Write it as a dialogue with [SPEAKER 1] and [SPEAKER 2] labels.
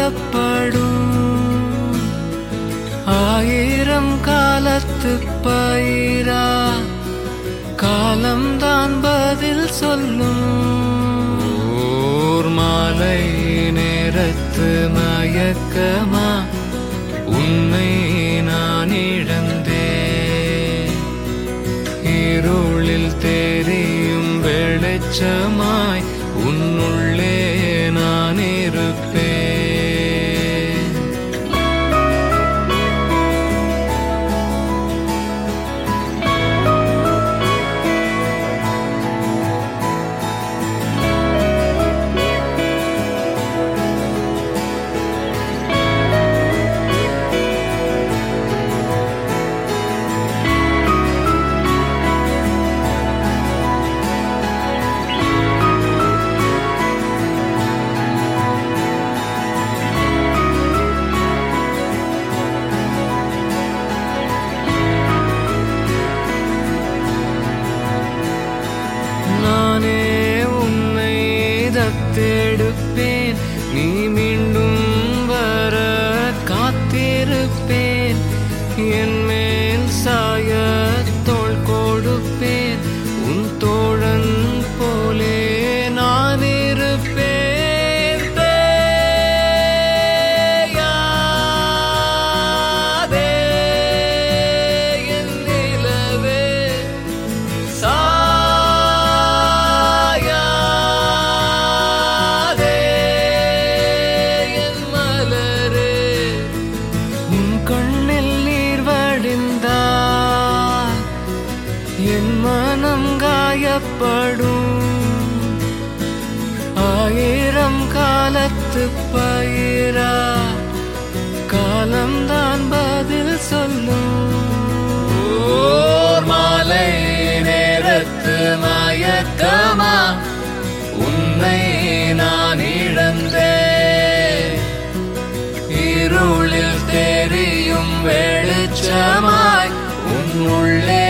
[SPEAKER 1] காயப்படும் ஆயிரம் காலத்து பயிரா காலம்தான் பதில் சொல்லும் ஓர் மாலை நேரத்து மயக்கமா உன்னை நான் இழந்தேன் இருளில் தெரியும் வெளிச்சமாய் உன்னுள்ளே நான் இருப்பேன் நானே உன்னை தத்தெடுப்பேன் நீ மீண்டும் வர காத்திருப்பேன் என் மேல் சாய தோள் கொடுப்பேன் உன் தோழன் போலே நான் இருப்பேன் தேயாதே என் நிலவே சாயாதே என் மலரே உன் கண்ணில் நீர் வடிந்தால் என் மனம் காயப்படும் ஆயிரம் காலத்து பயிரா காலம்தான் பதில் சொல்லும் ஓர் மாலை நேரத்து மயக்கமா உன்னை நான் இழந்தேன் இருளில் தெரியும் வெளிச்சமாய் உன்னுள்ளே